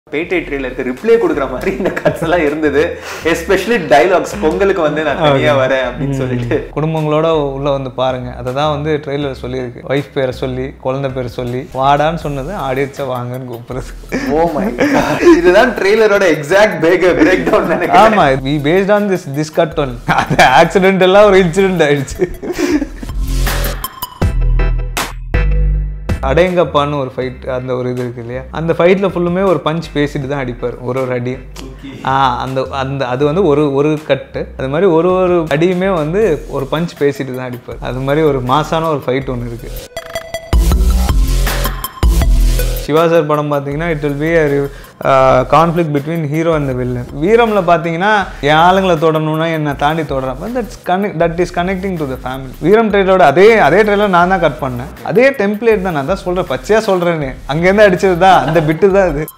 பேட்டை ட்ரெயிலருக்கு reply கொடுக்குற மாதிரி இந்த கட்ஸ் எல்லாம் இருந்தது எஸ்பெஷலி டைலாக்ஸ் பொங்கலுக்கு வந்து நான் தனியா வரேன் அப்படின்னு சொல்லிட்டு குடும்பங்களோட உள்ள வந்து பாருங்க அதை தான் வந்து ட்ரெயிலர் சொல்லியிருக்கு ஒய்ஃப் பேரை சொல்லி குழந்தை பேரை சொல்லி வாடான்னு சொன்னது ஆடியன்ஸை வாங்கன்னு கூப்பிடுறது ஓ மை இதுதான் ட்ரெய்லரோட எக்ஸாக்ட் பிரேக் பிரேக் டவுன் நினைக்கிறேன் ஆமா we based on this this cut one அந்த ஆக்சிடென்ட் எல்லாம் ஒரு இன்சிடென்ட் ஆயிடுச்சு அடையங்கப்பான்னு ஒரு ஃபைட் அந்த ஒரு இது இருக்கு இல்லையா அந்த ஃபைட்ல ஃபுல்லுமே ஒரு பஞ்ச் பேசிட்டு தான் அடிப்பார் ஒரு ஒரு அடி ஆ அந்த அந்த அது வந்து ஒரு ஒரு கட்டு அது மாதிரி ஒரு ஒரு அடியுமே வந்து ஒரு பஞ்ச் பேசிட்டு தான் அடிப்பார் அது மாதிரி ஒரு மாசான ஒரு ஃபைட் ஒன்று இருக்கு சிவா சார் படம் பார்த்தீங்கன்னா it will be conflict between hero and villain வீரமில் பார்த்தீங்கன்னா என் ஆளுங்களை தொடரணும்னா என்னை தாண்டி தொடரப்ப that's connect that is connecting to the family Veeram ட்ரெயிலரோட அதே அதே ட்ரெயிலர் நான் தான் கட் பண்ணேன் அதே டெம்ப்ளேட் தான் நான் தான் சொல்கிறேன் பச்சையாக சொல்கிறேன்னு அங்கேருந்து அடிச்சது தான் அந்த பிட்டு தான் இது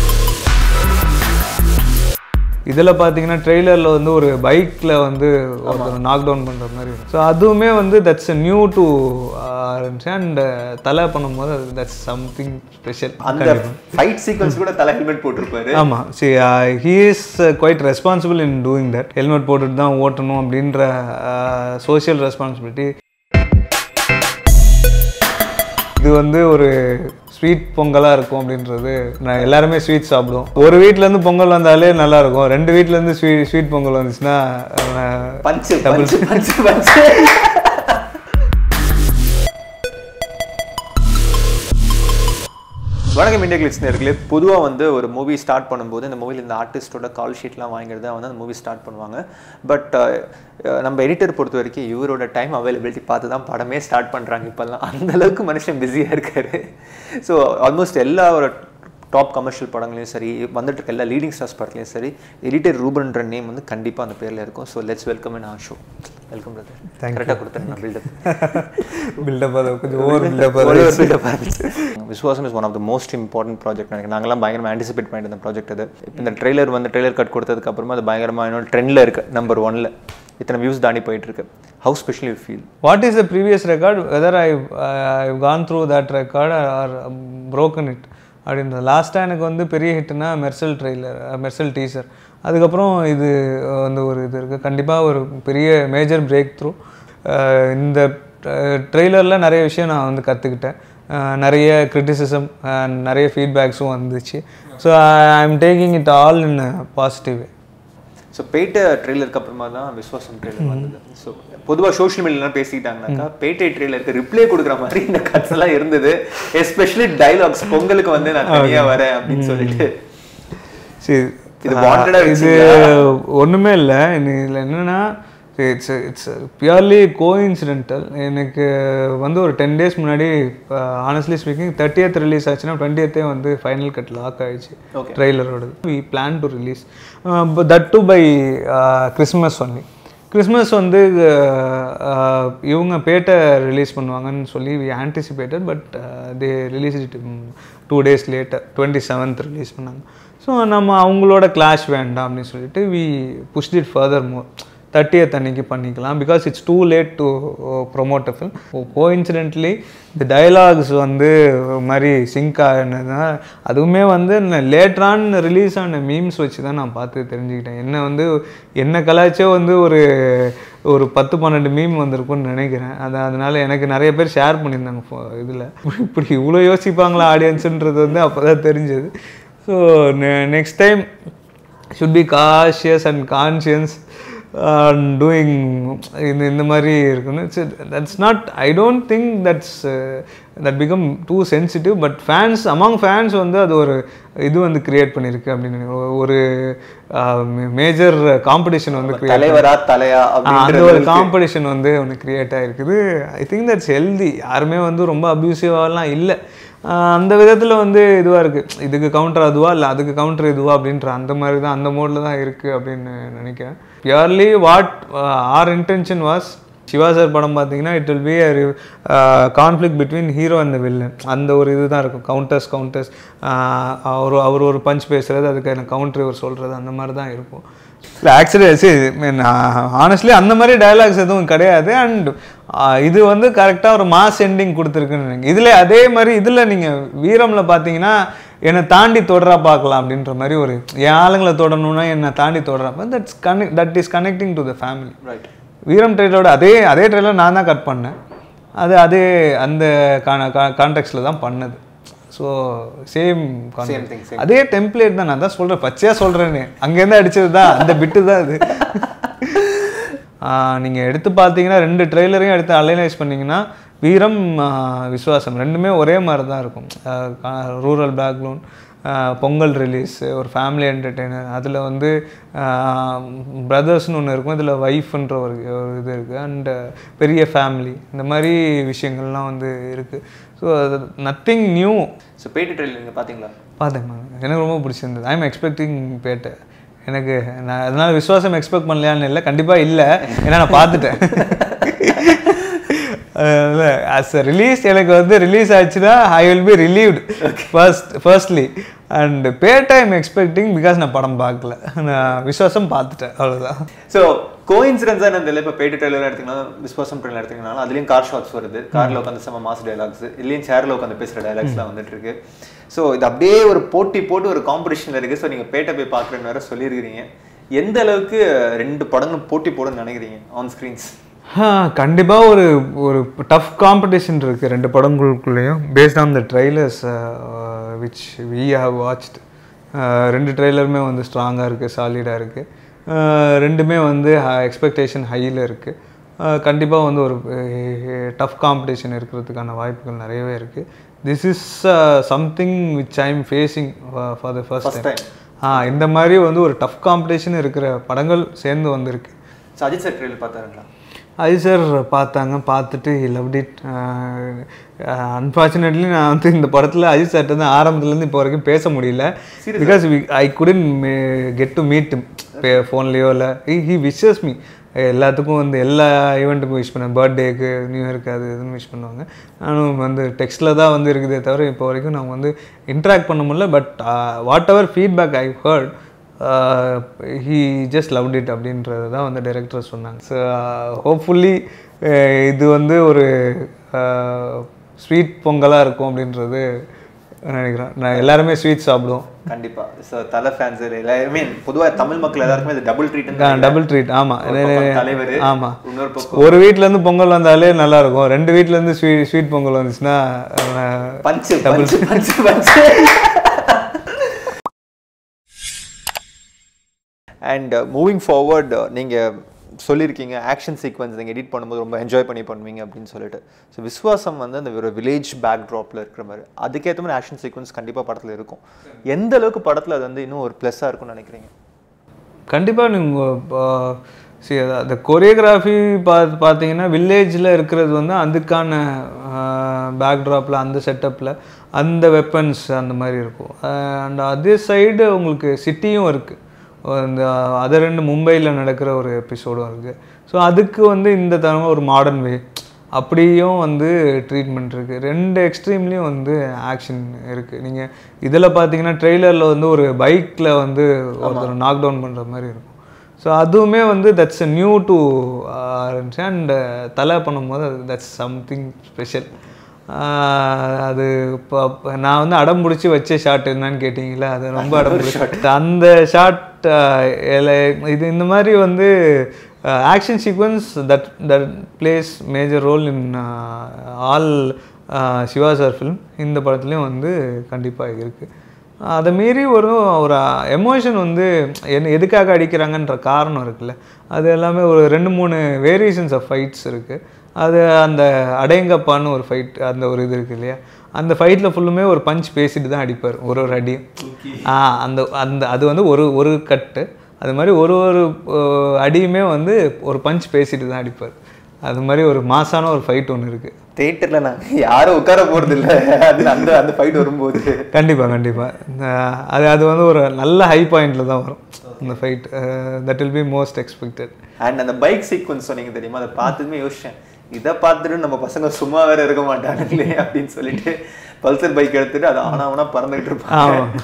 இதில் பார்த்தீங்கன்னா ட்ரெய்லரில் வந்து ஒரு பைக்கில் வந்து ஒருத்தர் நாக் டவுன் பண்ணுற மாதிரி ஸோ அதுவுமே வந்து that's new to and Thala பண்ணும்போது தட்ஸ் சம்திங் ஸ்பெஷல் அந்த ஃபைட் சீக்வன்ஸ் கூட தலை ஹெல்மெட் போட்டிருப்பாரு ஆமாம் see he is quite responsible in doing that helmet போட்டுட்டு தான் ஓட்டணும் அப்படின்ற சோஷியல் ரெஸ்பான்சிபிலிட்டி இது வந்து ஒரு ஸ்வீட் பொங்கலாக இருக்கும் அப்படின்றது நான் எல்லாருமே ஸ்வீட் சாப்பிடுவோம் ஒரு வீட்டிலேருந்து பொங்கல் வந்தாலே நல்லா இருக்கும் ரெண்டு வீட்டிலேருந்து ஸ்வீட் ஸ்வீட் பொங்கல் வந்துச்சுன்னா அஹ், பஞ்சு பஞ்சு பஞ்சு பஞ்சு வணக்கம் இந்தியா கிளிக்ஸ் நேர்களே பொதுவாக வந்து ஒரு மூவி ஸ்டார்ட் பண்ணும்போது இந்த மூவியில் இந்த ஆர்டிஸ்டோட கால் ஷீட்லாம் வாங்கிறது தான் வந்து அந்த மூவி ஸ்டார்ட் பண்ணுவாங்க பட் நம்ம எடிட்டர் பொறுத்த வரைக்கும் இவரோட டைம் அவைலபிலிட்டி பார்த்து தான் படமே ஸ்டார்ட் பண்ணுறாங்க இப்போல்லாம் அந்த அளவுக்கு மனுஷன் பிஸியாக இருக்காரு ஸோ ஆல்மோஸ்ட் எல்லா ஒரு டாப் கமர்ஷியல் படங்களையும் சரி வந்துட்டு இருக்க எல்லா லீடிங் ஸ்டார்ஸ் படத்துலையும் சரி எடிட்டர் ரூபன்ற நேம் வந்து கண்டிப்பாக அந்த பேரில் இருக்கும் so let's welcome in a show welcome brother கரெக்டாக கொடுத்துருங்க நான் பில்டப் பில்டப் அதை கொஞ்சம் over buildup Viswasam is one of the most important project நினைக்கிறேன் நாங்களாம் பயங்கரமாக ஆன்டிசிபேட் பண்ணிட்டு இந்த ப்ராஜெக்ட் அது இப்போ இந்த ட்ரெய்லர் வந்து ட்ரெய்லர் கட் கொடுத்ததுக்கு அப்புறமா அது பயங்கரமாக இன்னொரு ட்ரெண்டில் இருக்கு நம்பர் ஒன்ல இத்தனை வியூஸ் தாண்டி போயிட்டு இருக்கு how special you feel what is the previous record whether I I gone through that record or broken it அப்படின்ற லாஸ்ட்டாக எனக்கு வந்து பெரிய ஹிட்னா மெர்சல் ட்ரெய்லர் மெர்சல் டீசர் அதுக்கப்புறம் இது அஹ், வந்து ஒரு இது இருக்குது கண்டிப்பாக ஒரு பெரிய மேஜர் பிரேக் த்ரூ இந்த ட்ரெய்லரில் நிறைய விஷயம் நான் வந்து கற்றுக்கிட்டேன் நிறைய கிரிட்டிசிசம் நிறைய ஃபீட்பேக்ஸும் வந்துச்சு so I am taking it all in positive way so Petta ட்ரெய்லருக்கு அப்புறமா தான் விஸ்வாசம் ட்ரெய்லர் வந்தது ஸோ பொதுவாக சோஷியல் மீடியாலாம் பேசிக்கிட்டாங்கனாக்கா பேட்டை ட்ரெய்லருக்கு ரிப்ளை கொடுக்குற மாதிரி இந்த கட்ஸ் எல்லாம் இருந்தது எஸ்பெஷலி டைலாக்ஸ் பொங்கலுக்கு வந்து நான் தனியா வரேன் அப்படின்னு சொல்லிட்டு சரி இது wanted ஆ இது ஒன்றுமே இல்லை இதில் என்னென்னா இட்ஸ் இட்ஸ் பியூர்லி கோஇன்சிடென்டல் எனக்கு வந்து ஒரு டென் டேஸ் முன்னாடி ஆனஸ்ட்லி ஸ்பீக்கிங் தேர்ட்டியத் ரிலீஸ் ஆச்சுன்னா டுவெண்ட்டியத்தே வந்து ஃபைனல் கட் லாக் ஆயிடுச்சு Okay. ட்ரெய்லரோட we plan to release that to by Christmas only Christmas வந்து அஹ், இவங்க பேட்டை ரிலீஸ் பண்ணுவாங்கன்னு சொல்லி we anticipated but they release it two days later twenty seventh release பண்ணாங்க ஸோ நம்ம அவங்களோட கிளாஷ் வேண்டாம் அப்படின்னு சொல்லிட்டு we pushed it further more thirtieth அன்னைக்கு பண்ணிக்கலாம் because it's too late to promote a film coincidentally இந்த டயலாக்ஸ் வந்து ஒரு மாதிரி சிங்க் ஆகினதுனா அதுவுமே வந்து லேட்டரான் ரிலீஸ் ஆன மீம்ஸ் வச்சு தான் நான் பார்த்து தெரிஞ்சுக்கிட்டேன் என்ன வந்து என்ன கலாச்சோ வந்து ஒரு ஒரு பத்து பன்னெண்டு மீம் வந்திருக்கும்னு நினைக்கிறேன் அது அதனால எனக்கு நிறைய பேர் ஷேர் பண்ணியிருந்தாங்க இதில் இப்படி இவ்வளோ யோசிப்பாங்களா ஆடியன்ஸுன்றது வந்து அப்போ தான் தெரிஞ்சது so next time should be cautious and conscious doing இந்த இந்த மாதிரி இருக்கணும் that's not I don't think that's that become too sensitive but fans among fans வந்து அது ஒரு இது வந்து கிரியேட் பண்ணியிருக்கு அப்படின்னு நினைக்கிறேன். ஒரு மேஜர் காம்படிஷன் வந்து create தலைவரா தலையா ஆ, அந்த அப்படின்றது ஒரு காம்படிஷன் வந்து ஒன்று கிரியேட் ஆகிருக்குது ஐ திங்க் தட்ஸ் ஹெல்தி யாருமே வந்து ரொம்ப அப்யூசிவாலாம் இல்லை அந்த விதத்தில் வந்து இதுவாக இருக்குது இதுக்கு கவுண்டர் அதுவா இல்லை அதுக்கு கவுண்டர் இதுவா அப்படின்ற அந்த மாதிரி தான் அந்த மோடில் தான் இருக்குது அப்படின்னு நினைக்கிறேன் purely what are intention was Siva sir படம் பார்த்தீங்கன்னா it will be conflict between hero and villain அந்த ஒரு இது தான் இருக்கும் கவுண்டர்ஸ் கவுண்டர்ஸ் அவர் அவர் ஒரு பஞ்ச் பேசுறது அதுக்கான கவுண்டர் இவர் சொல்கிறது அந்த மாதிரி தான் இருக்கும் இல்லை ஆக்சுவலி சரி மீன் ஆனஸ்ட்லி அந்த மாதிரி டயலாக்ஸ் எதுவும் கிடையாது அண்ட் இது வந்து கரெக்டாக ஒரு மாஸ் எண்டிங் கொடுத்துருக்குன்னு நினைக்கிறேன் இதில் அதே மாதிரி இதில் நீங்கள் வீரமில் பார்த்தீங்கன்னா என்னை தாண்டி தொடரா பார்க்கலாம் அப்படின்ற மாதிரி ஒரு என் ஆளுங்களை தொடரணும்னா என்னை தாண்டி தொடரா that's connect that is connecting to the family right Veeram ட்ரெயிலரோட அதே அதே ட்ரெயிலர் நான் தான் கட் பண்ணேன் அது அதே அந்த கான்டெக்ட்ஸில் தான் பண்ணது so same Same thing, same அதே டெம்ப்ளேட் தான் நான் தான் சொல்கிறேன் பச்சையாக சொல்கிறேனே அங்கேருந்து அடிச்சது தான் அந்த பிட்டு தான் அது நீங்கள் எடுத்து பார்த்தீங்கன்னா ரெண்டு ட்ரெய்லரையும் எடுத்து அலைனைஸ் பண்ணீங்கன்னா வீரம் ஆ, விஸ்வாசம் ரெண்டுமே ஒரே மாதிரி தான் இருக்கும் ரூரல் பேக்ரவுண்ட் பொங்கல் ரிலீஸ் ஒரு ஃபேமிலி என்டர்டெய்னர் அதில் வந்து பிரதர்ஸ்னு ஒன்று இருக்கும் இதில் ஒய்ஃப்ன்ற ஒரு ஒரு இது இருக்குது அண்டு பெரிய ஃபேமிலி இந்த மாதிரி விஷயங்கள்லாம் வந்து இருக்குது ஸோ அது nothing new so Petta trailer நீங்கள் பார்த்தீங்களா பார்த்தேன் மேம் எனக்கு ரொம்ப பிடிச்சிருந்தது ஐ எம் எக்ஸ்பெக்டிங் பேட்டை எனக்கு நான் அதனால விசுவாசம் எக்ஸ்பெக்ட் பண்ணலையான்னு இல்லை கண்டிப்பாக இல்லை ஏன்னா நான் பார்த்துட்டேன் ஆஸ் அ ரிலீஸ் எனக்கு வந்து ரிலீஸ் ஆச்சுன்னா I will be relieved first firstly and Petta I'm expecting because நான் படம் பார்க்கல நான் விசுவாசம் பார்த்துட்டேன் அவ்வளோதான் ஸோ கோயின்சிடன்ஸாக நான் தெரியல இப்போ பேட்டி ட்ரெயிலர் எடுத்தீங்கன்னா விஸ்வாசம் ட்ரெயிலர் எடுத்தீங்கன்னா அதுலேயும் கார் ஷாட்ஸ் வருது காரில் உட்காந்து செம்ம மாஸ் டைலாக்ஸ் இல்லையும் சேரில் உட்காந்து பேசுகிற டைலாக்ஸ்லாம் வந்துட்டு இருக்கு ஸோ இது அப்படியே ஒரு போட்டி போட்டு ஒரு காம்படிஷனில் இருக்குது ஸோ நீங்கள் பேட்டை போய் பார்க்குறேன்னு வேற சொல்லியிருக்கிறீங்க எந்த அளவுக்கு ரெண்டு படங்களும் போட்டி போடுன்னு நினைக்கிறீங்க ஆன் ஸ்க்ரீன்ஸ் கண்டிப்பாக ஒரு ஒரு டஃப் காம்படிஷன் இருக்குது ரெண்டு படங்களுக்குள்ளேயும் based on the trailers which we have watched ரெண்டு ட்ரெய்லருமே வந்து ஸ்ட்ராங்காக இருக்குது சாலிடாக இருக்குது ரெண்டுமே வந்து எக்ஸ்பெக்டேஷன் ஹையில் இருக்குது கண்டிப்பாக வந்து ஒரு டஃப் காம்படிஷன் இருக்கிறதுக்கான வாய்ப்புகள் நிறையவே இருக்குது this is something which I am facing for the first First time ஆ இந்த மாதிரி வந்து ஒரு டஃப் காம்படிஷன் இருக்கிற படங்கள் சேர்ந்து வந்திருக்கு ஸோ அஜித் சார் ட்ரெயிலர் பார்த்தாருங்களா அது சார் பார்த்தாங்க பார்த்துட்டு லவ் இட் அன்ஃபார்ச்சுனேட்லி நான் வந்து இந்த படத்தில் அஜித் சார்ட்ட தான் ஆரம்பத்துலேருந்து இப்போ வரைக்கும் பேச முடியல because I couldn't get to meet ஃபோன்லேயோ இல்லை ஹி விஷஸ் மீ எல்லாத்துக்கும் வந்து எல்லா ஈவெண்ட்டுக்கும் விஷ் பண்ணேன் பர்த்டேக்கு நியூ இயருக்கு அது இதுன்னு விஷ் பண்ணுவாங்க நானும் வந்து டெக்ஸ்ட்டில் தான் வந்து இருக்குதே தவிர இப்போ வரைக்கும் நான் வந்து இன்ட்ராக்ட் பண்ண முடியல but whatever feedback I heard he just loved it அப்படின்றது தான் வந்து டைரக்டர் சொன்னாங்க ஸோ ஹோப்ஃபுல்லி இது வந்து ஒரு ஸ்வீட் பொங்கலாக இருக்கும் அப்படின்றது நினைக்கிறேன் நான் எல்லாருமே ஸ்வீட் சாப்பிடுவோம் கண்டிப்பா ஸோ தலை ஃபேன்ஸ் எல்லாருமே பொதுவா தமிழ் மக்கள் எல்லாருக்குமே இது டபுள் ட்ரீட் டபுள் ட்ரீட் ஆமாம் தலைவர் ஆமாம் இன்னொரு பக்கம் ஒரு வீட்டிலேருந்து பொங்கல் வந்தாலே நல்லா இருக்கும் ரெண்டு வீட்டிலேருந்து ஸ்வீட் ஸ்வீட் பொங்கல் வந்துச்சுன்னா அஹ், பஞ்சு பஞ்சு பஞ்சு பஞ்சு அண்ட் மூவிங் ஃபார்வர்ட் நீங்கள் சொல்லியிருக்கீங்க ஆக்ஷன் சீக்வன்ஸ் நீங்கள் எடிட் பண்ணும்போது ரொம்ப என்ஜாய் பண்ணி பண்ணுவீங்க அப்படின்னு சொல்லிட்டு ஸோ விஸ்வாசம் வந்து அந்த ஒரு வில்லேஜ் பேக் ட்ராப்பில் இருக்கிற மாதிரி அதுக்கேற்ற மாதிரி ஆக்ஷன் சீக்வன்ஸ் கண்டிப்பாக படத்தில் இருக்கும் எந்த அளவுக்கு படத்தில் அது வந்து இன்னும் ஒரு ப்ளஸ்ஸாக இருக்கும்னு நினைக்கிறீங்க கண்டிப்பாக நீங்கள் சரி அந்த கொரியோகிராஃபி பார்த்து பார்த்தீங்கன்னா வில்லேஜில் இருக்கிறது வந்து அதுக்கான பேக்ட்ராப்பில் அந்த செட்டப்பில் அந்த வெப்பன்ஸ் அந்த மாதிரி இருக்கும் அண்ட் அதே சைடு உங்களுக்கு சிட்டியும் இருக்குது இந்த அது ரெண்டு மும்பையில் நடக்கிற ஒரு எபிசோடும் இருக்குது ஸோ அதுக்கு வந்து இந்த தரமாக ஒரு மாடர்ன் வே அப்படியும் வந்து ட்ரீட்மெண்ட் இருக்குது ரெண்டு எக்ஸ்ட்ரீம்லேயும் வந்து ஆக்ஷன் இருக்குது நீங்கள் இதில் பார்த்தீங்கன்னா ட்ரெய்லரில் வந்து ஒரு பைக்கில் வந்து ஒருத்தர் நாக் டவுன் பண்ணுற மாதிரி இருக்கும் ஸோ அதுவுமே வந்து தட்ஸ் அ நியூ டு ஆரம்பிச்சு அண்ட் தலை பண்ணும்போது தட்ஸ் சம்திங் ஸ்பெஷல் அது இப்போ நான் வந்து அடம் பிடிச்சி வச்ச ஷாட் என்னன்னு கேட்டிங்களா அது ரொம்ப அடம் பிடிச்சி அந்த ஷாட் இது இந்த மாதிரி வந்து action sequence that that plays major role in all Siva sir film இந்த படத்துலையும் வந்து கண்டிப்பாக இருக்குது அதை மீறி ஒரு ஒரு எமோஷன் வந்து என்ன எதுக்காக அடிக்கிறாங்கன்ற காரணம் இருக்குல்ல அது எல்லாமே ஒரு ரெண்டு மூணு வேரியேஷன்ஸ் ஆஃப் ஃபைட்ஸ் இருக்குது அது அந்த அடையங்கப்பான்னு ஒரு ஃபைட் அந்த ஒரு இது இருக்கு இல்லையா அந்த ஃபைட்டில் ஃபுல்லுமே ஒரு பஞ்ச் பேசிட்டு தான் அடிப்பார் ஒரு ஒரு அடியும் ஆ அந்த அந்த அது வந்து ஒரு ஒரு கட்டு அது மாதிரி ஒரு ஒரு அஹ், அடியுமே வந்து ஒரு பஞ்ச் பேசிட்டு தான் அடிப்பார் அது மாதிரி ஒரு மாசான ஒரு ஃபைட் ஒன்று இருக்குது தேட்டரில் நான் யாரும் உட்கார போகிறது இல்லை அது அந்த அந்த ஃபைட் வரும்போது கண்டிப்பாக கண்டிப்பாக அது அது வந்து ஒரு நல்ல ஹை பாயிண்டில் தான் வரும் இந்த fight that will be most expected and அந்த பைக் சீக்வன்ஸ் சொன்னீங்க தெரியுமா அதை பார்த்ததுமே யோசிச்சேன் இதை பார்த்துட்டு நம்ம பசங்க சும்மா வேற இருக்க மாட்டானுங்களே அப்படின்னு சொல்லிட்டு பல்சர் பைக் எடுத்துட்டு அது ஆனா ஆனா பறந்துகிட்டு இருப்பாங்க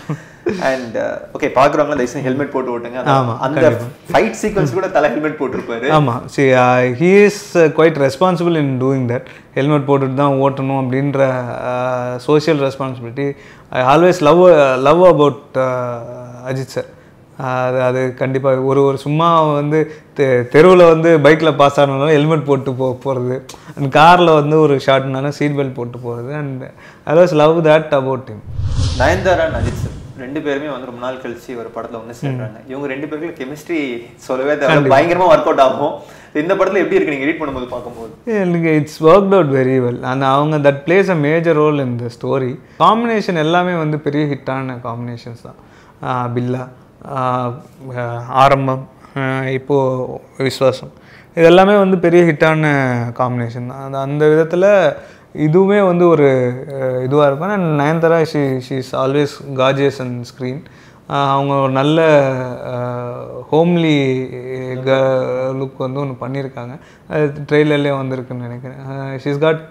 அண்ட் ஓகே பார்க்குறவங்க தயவுசெய்து ஹெல்மெட் போட்டு ஓட்டுங்க அந்த- ஆமா, அந்த ஃபைட் சீக்வன்ஸ் கூட தலை ஹெல்மெட் போட்டிருப்பாரு ஆமாம் see he is quite responsible in doing that helmet போட்டுட்டு தான் ஓட்டணும் அப்படின்ற social responsibility I always love love about Ajith sir அது அது கண்டிப்பாக ஒரு ஒரு சும்மா வந்து தெ தெருவில் வந்து பைக்கில் பாஸ் ஆனாலும் ஹெல்மெட் போட்டு போ போகிறது அண்ட் காரில் வந்து ஒரு ஷார்ட்னாலும் சீட் பெல்ட் போட்டு போகிறது and I always love that about him Nayanthara and Ajith sir ரெண்டு பேருமே வந்து ரொம்ப நாள் கழிச்சு ஒரு படத்துல ஒன்று சேர்றாங்க இவங்க ரெண்டு பேருக்கும் கெமிஸ்ட்ரி சொல்லவே தேவை பயங்கரமா ஒர்க் அவுட் ஆகும் இந்த படத்துல எப்படி இருக்கு நீங்க எடிட் பண்ணும்போது பார்க்கும்போது எனக்கு it's work out very well அந்த அவங்க that plays a major role in the story combination எல்லாமே வந்து பெரிய ஹிட்டான காம்பினேஷன்ஸ் தான் ஆஹ் பில்லா ஆஹ் ஆஹ் ஆரம்பம் ஆஹ் இப்போ விஸ்வாசம் இது எல்லாமே வந்து பெரிய ஹிட்டான காம்பினேஷன் தான் அந்த அந்த விதத்தில் இதுவுமே வந்து ஒரு இதுவாக இருக்கும் and Nayanthara she she is always gorgeous and screen அவங்க ஒரு நல்ல ஹோம்லி லுக் வந்து ஒன்று பண்ணியிருக்காங்க அது ட்ரெய்லர்லேயே வந்திருக்குன்னு நினைக்கிறேன் she's got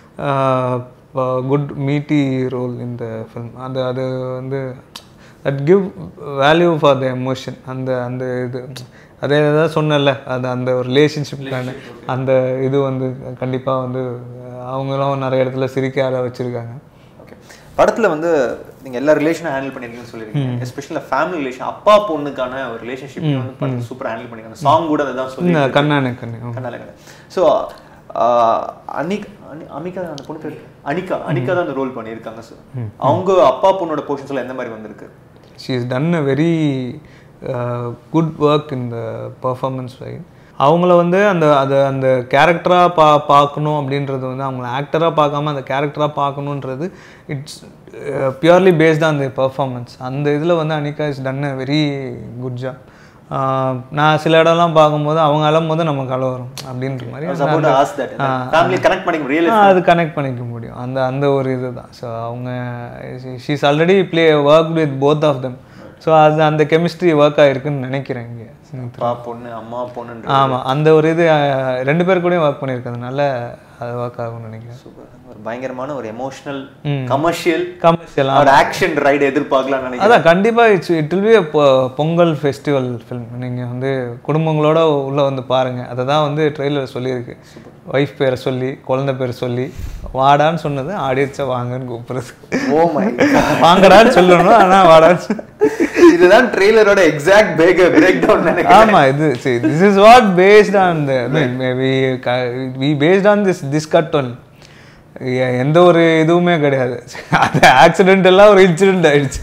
good meaty role இந்த ஃபில்ம் அது அது வந்து that give value for the emotion அந்த அந்த இது அதே தான் சொன்னல அது அந்த ஒரு ரிலேஷன்ஷிப்கான அந்த இது வந்து கண்டிப்பாக வந்து அவங்களும் நிறைய இடத்துல சிரிக்க ஆட வச்சுருக்காங்க ஓகே படத்துல வந்து நீங்க எல்லா ரிலேஷனும் ஹேண்டில் பண்ணிருக்கீங்கன்னு சொல்லிருக்கீங்க எஸ்பெஷலி ஃபேமிலி ரிலேஷன் அப்பா பொண்ணுக்கான ஒரு ரிலேஷன்ஷிப் வந்து படத்துல சூப்பரா ஹேண்டில் பண்ணிருக்காங்க சாங் கூட அதுதான் சொல்லி கண்ணானே கண்ணு கண்ணாலங்க ஸோ அனிக் அனி- அமிகா அந்த பொண்ணு பேர் அனிகா அனிகா தான் அந்த ரோல் பண்ணியிருக்காங்க சார் அவங்க அப்பா பொண்ணோட போர்ஷன்ஸ் எல்லாம் எந்த மாதிரி வந்திருக்கு she is done a very good work in the performance wise அவங்கள வந்து அந்த அது அந்த கேரக்டராக பா பார்க்கணும் அப்படின்றது வந்து அவங்கள ஆக்டராக பார்க்காம அந்த கேரக்டராக பார்க்கணுன்றது it's purely based on the performance அந்த இதில் வந்து Anikha is done a very good job நான் சில இடம்லாம் பார்க்கும்போது அவங்க அழும் போது நமக்கு அழ வரும் அப்படின்ற மாதிரி அந்த- support as that family connect பண்ணிக்க ரியல் ஆ, அது கனெக்ட் பண்ணிக்க முடியும் அந்த அந்த ஒரு இது தான் ஸோ அவங்க she's already play work with both of them so அது அந்த கெமிஸ்ட்ரி ஒர்க் ஆகிருக்குன்னு நினைக்கிறேன் இங்கே அப்பா பொண்ணு அம்மா பொண்ணுன்ற ஆமாம் அந்த ஒரு இது அஹ், ரெண்டு பேர் கூடயும் ஒர்க் பண்ணியிருக்கிறதுனால அது ஒர்க் ஆகும்னு நினைக்கிறேன் சூப்பர் ஒரு பயங்கரமான ஒரு எமோஷனல் கமர்ஷியல் கமர்ஷியல் ஒரு ஆக்ஷன் ரைடு எதிர்பார்க்கலாம் நினைக்கிறேன் அதான் கண்டிப்பாக it's it will be Pongal festival film நீங்கள் வந்து குடும்பங்களோட உள்ளே வந்து பாருங்கள் அதை தான் வந்து ட்ரெயிலர் சொல்லியிருக்கு ஒய்ஃப் பேரை சொல்லி குழந்தை பேர் சொல்லி வாடான்னு சொன்னது ஆடியன்ஸை வாங்கன்னு கூப்பிடுறது ஓ மை வாங்கடான்னு சொல்லணும் ஆனால் வாடான்னு சொல்~ இதுதான் ட்ரெய்லரோட எக்ஸாக்ட் பிரேக் பிரேக் டவுன் நினைக்கிறேன் ஆமா இது see this is what based on the I mean, we we based on this this cut only எ- எந்த ஒரு இதுவுமே கிடையாது அது ஆக்சிடென்ட் எல்லாம் ஒரு இன்சிடென்ட் ஆயிடுச்சு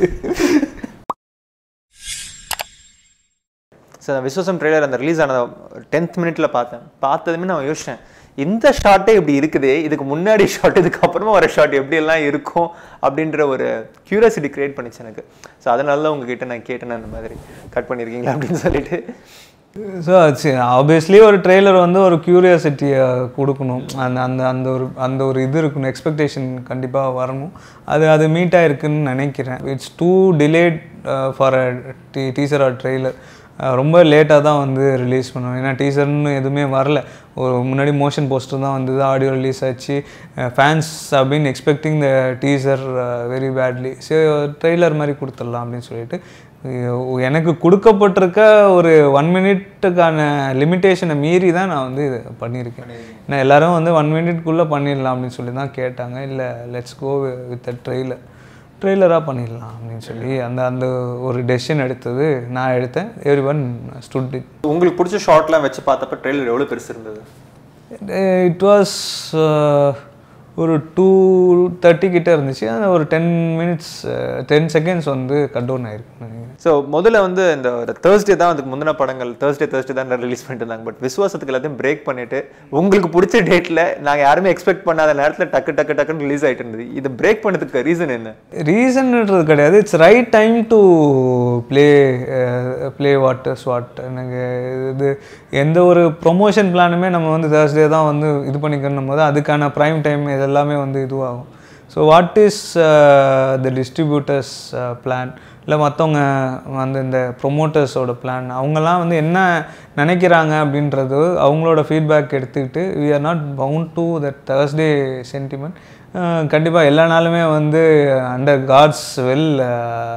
சார் விஸ்வசம் ட்ரெய்லர் அந்த ரிலீஸ் ஆன டென்த் மினிட்ல பார்த்தேன் பார்த்ததுமே நான் யோசிச்சேன் இந்த ஷாட்டே இப்படி இருக்குதே இதுக்கு முன்னாடி ஷாட் இதுக்கு அப்புறமா வர ஷாட் எப்படி எல்லாம் இருக்கும் அப்படின்ற ஒரு கியூரியாசிட்டி கிரியேட் பண்ணிச்சு எனக்கு ஸோ அதனால தான் உங்ககிட்ட நான் கேட்டேன் அந்த மாதிரி கட் பண்ணியிருக்கீங்களா அப்படின்னு சொல்லிட்டு ஸோ ஆப்வியஸ்லி ஒரு ட்ரெய்லர் வந்து ஒரு க்யூரியாசிட்டியை கொடுக்கணும் அந்த அந்த அந்த ஒரு அந்த ஒரு இது இருக்கணும் எக்ஸ்பெக்டேஷன் கண்டிப்பாக வரணும் அது அது மீட் ஆயிருக்குன்னு நினைக்கிறேன் it's too delayed for a டீ டீசர் ஆர் ட்ரெய்லர் ரொம்ப லேட்டாக தான் வந்து ரிலீஸ் பண்ணுவோம் ஏன்னா டீசர்னு எதுவுமே வரல ஒரு முன்னாடி மோஷன் போஸ்டர் தான் வந்தது ஆடியோ ரிலீஸ் ஆச்சு ஃபேன்ஸ் அப்படின்னு expecting the teaser very badly so trailer மாதிரி கொடுத்துடலாம் அப்படின்னு சொல்லிட்டு அஹ் எனக்கு கொடுக்கப்பட்டிருக்க ஒரு ஒன் மினிட்டுக்கான லிமிட்டேஷனை மீறி தான் நான் வந்து இது பண்ணியிருக்கேன் ஏன்னா எல்லாரும் வந்து ஒன் மினிட்குள்ளே பண்ணிடலாம் அப்படின்னு சொல்லி தான் கேட்டாங்க இல்லை let's go with a trailer ட்ரெய்லராக பண்ணிடலாம் அப்படின்னு சொல்லி அந்த அந்த ஒரு டெசிஷன் எடுத்தது நான் எடுத்தேன் எவ்ரி ஒன் ஸ்டுட் இட் உங்களுக்கு பிடிச்ச ஷார்ட்லாம் வச்சு பார்த்தப்ப ட்ரெய்லர் எவ்வளோ பெருசு இருந்தது இட் வாஸ் ஒரு டூ தேர்ட்டி கிட்ட இருந்துச்சு அது ஒரு டென் மினிட்ஸ் டென் செகண்ட்ஸ் வந்து கட் டவுன் ஆயிருக்கு நினைக்கிறேன் ஸோ முதல்ல வந்து இந்த ஒரு தேர்ஸ்டே தான் அதுக்கு முந்தின படங்கள் தேர்ஸ்டே தேர்ஸ்டே தான் ரிலீஸ் பண்ணிட்டு இருந்தாங்க பட் விசுவாசத்துக்கு எல்லாத்தையும் பிரேக் பண்ணிட்டு உங்களுக்கு பிடிச்ச டேட்டில் நாங்கள் யாருமே எக்ஸ்பெக்ட் பண்ணாத நேரத்தில் டக்கு டக்கு டக்குன்னு ரிலீஸ் ஆயிட்டு இருந்தது இது பிரேக் பண்ணதுக்கு ரீசன் என்ன ரீசன்ன்றது கிடையாது it's right time to play play waters what எனக்கு இது எந்த ஒரு ப்ரொமோஷன் பிளானுமே நம்ம வந்து தேர்ஸ்டே தான் வந்து இது பண்ணிக்கணும் போது அதுக்கான ப்ரைம் டைம் இதெல்லாமே வந்து இதுவாகும் so what is the distributors plan இல்லை மற்றவங்க வந்து இந்த ப்ரொமோட்டர்ஸோட பிளான் அவங்கெல்லாம் வந்து என்ன நினைக்கிறாங்க அப்படின்றது அவங்களோட ஃபீட்பேக் எடுத்துக்கிட்டு we are not bound to that Thursday sentiment கண்டிப்பாக எல்லா நாளுமே வந்து அண்டர் காட்ஸ் வெல்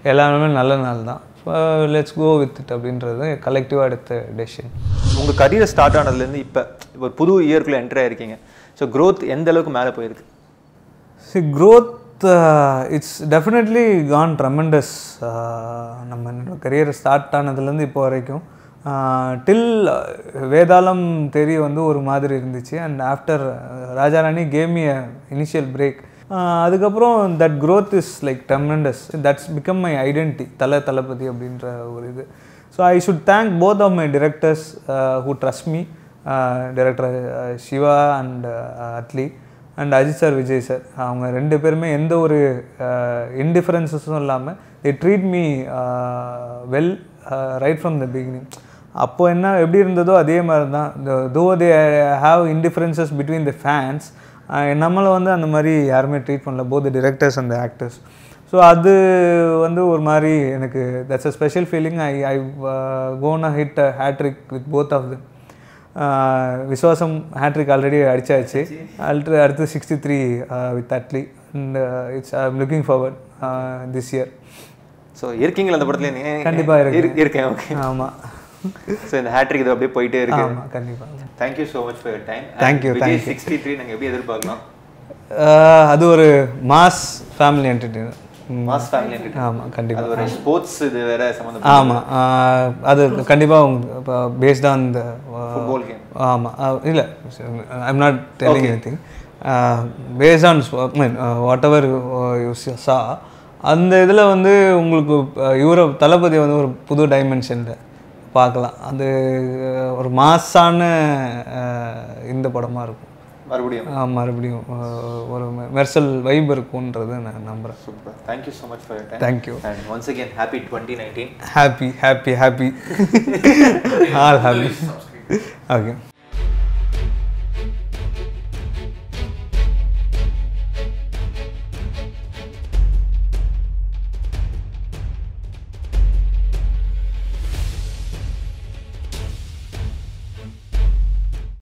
எல்லாருமே நல்ல நாள் தான் லெட்ஸ் கோ வித் இட் அப்படின்றது கலெக்டிவாக எடுத்த டெசிஷன் உங்கள் கரியர் ஸ்டார்ட் ஆனதுலேருந்து இப்போ ஒரு புது இயர்க்குள்ளே என்ட்ரு ஆயிருக்கீங்க ஸோ growth எந்த அளவுக்கு மேலே போயிருக்கு see growth it's definitely gone tremendous நம்ம என்னோட கரியர் ஸ்டார்ட் ஆனதுலேருந்து இப்போ வரைக்கும் டில் வேதாளம் தெரிய வந்து ஒரு மாதிரி இருந்துச்சு and after Raja Rani came initial break அதுக்கப்புறம் that growth is like tremendous that's become my identity Thala Thalapathy அப்படின்ற ஒரு இது so I should thank both of my directors who trust me director Siva and Atlee and Ajith sir Vijay sir அவங்க ரெண்டு பேருமே எந்த ஒரு இன்டிஃபரன்சஸும் இல்லாமல் they treat me well right from the beginning அப்போ என்ன எப்படி இருந்ததோ அதே மாதிரி தான் though they have இன்டிஃபரன்சஸ் between the fans நம்மளை வந்து அந்த மாதிரி யாருமே ட்ரீட் பண்ணல both directors and actors so அது வந்து ஒரு மாதிரி எனக்கு that's a special feeling I I gone a hit hattrick with both of them ஆஹ் விஸ்வாசம் ஹேட்ரிக் ஆல்ரெடி அடிச்சாச்சு அடுத்து அடுத்து sixty three with Atlee and it's I am looking forward this year so இருக்கீங்களா அந்த படத்துல நீ கண்டிப்பா இருக்கேன். இரு- இருக்கேன் ஓகே ஆமாம் ஸோ இந்த ஹேட்ரிக் இது அப்படியே போயிட்டே இருக்கு ஆமாம் கண்டிப்பாக thank you so much for your time Thank you, Vijay sixty three நாங்கள் எப்படி எதிர்பார்க்கலாம் அது ஒரு mass family entertainer mass family entertain ஆமாம் கண்டிப்பாக அது ஒரு ஸ்போர்ட்ஸ் இது வேற சம்மந்தம் ஆமாம் அது கண்டிப்பாக இப்போ based on the football game ஆமாம் இல்லை I'm not telling anything based on mean whatever saw அந்த இதில் வந்து உங்களுக்கு இவரை தளபதி வந்து ஒரு புது டைமென்ஷனில் பார்க்கலாம் அது அஹ், ஒரு மாஸான இந்த படமாக இருக்கும் மறுபடியும் ஆஹ், மறுபடியும் அஹ், ஒரு மெர்சல் வைப் இருக்கும்ன்றது நான் நம்புகிறேன் super thank you so much for your time thank you and once again happy twenty nineteen happy happy happy all happy okay